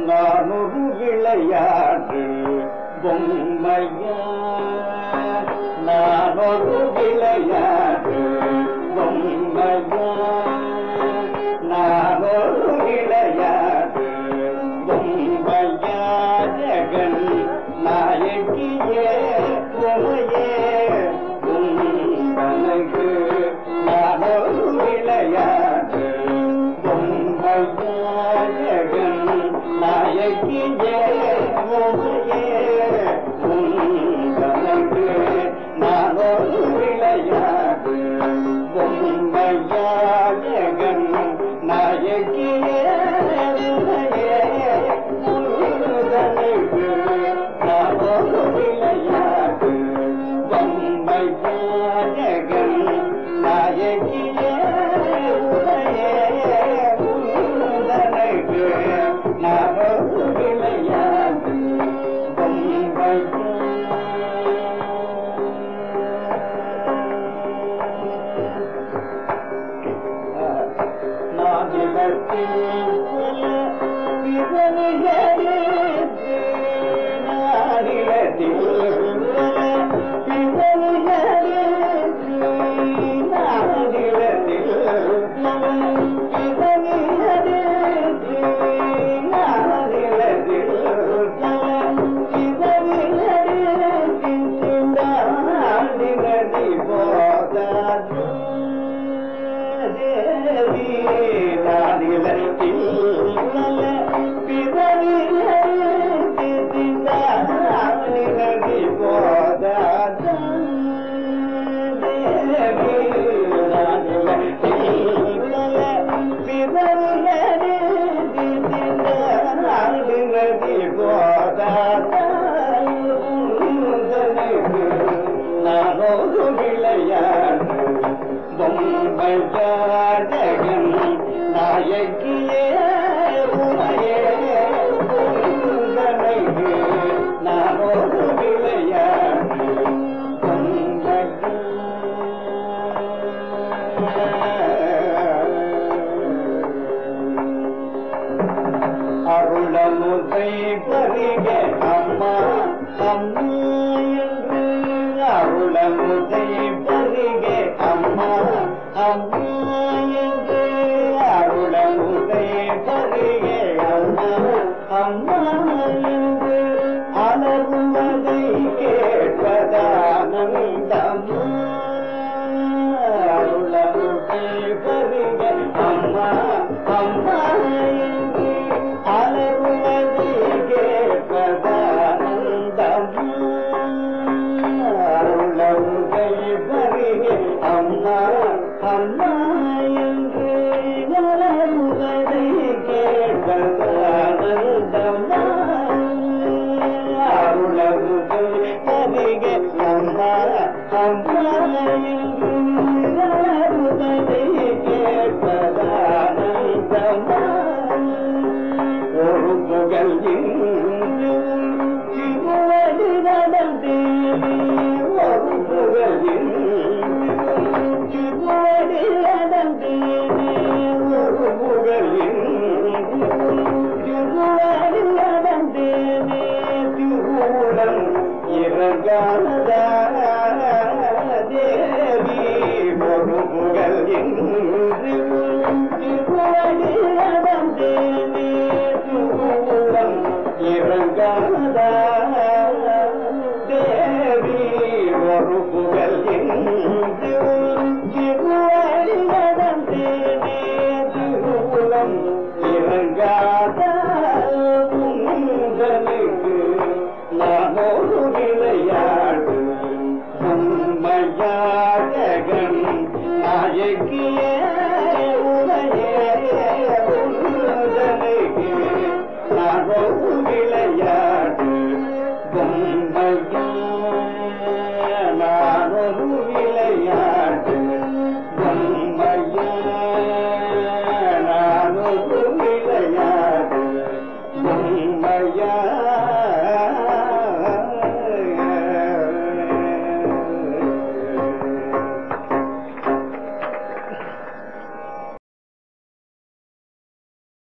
நானொரு விளையாட்டு பொம்மையா நானொரு விளையாட்டு பொம்மையா நானொரு விளையாட்டு பொம்மையா ஜெகன் நாயகியே உமையே உந்தனக்கு நானொரு விளையாட்டு பொம்மையா ஜெகன் நாயகியே உமையே உந்தனக்கு நானொரு விளையாட்டு பொம்மையா ஜெகன் நாயகியே உமையே உந்தனக்கு நானொரு விளையாட்டு பொம்மையா ஜெகன் நாயகியே உமையே உந்தனக்கு நானொரு விளையாட்டு நானோரு விளையாடு பொம்மையாடகன் நாயகியே உமையே உந்தனைக்கு நானோரு விளையாடு அருளமுதை பருக அம்மா அம்மா என்று அருளமுதை பருக அம்மா அம்மா என்று அருளமுதை பருக அம்மா அம்மா என்று அலறுவதை கேட்பதானந்தம்மா அருளமுதை பருக அம்மா அம்மா என்று அலறுவதை கேட்பதானந்தம்மா அருளமுதை பருக அம்மா அம்மா என்று அலறுவதை கேட்பதானந்தம்மா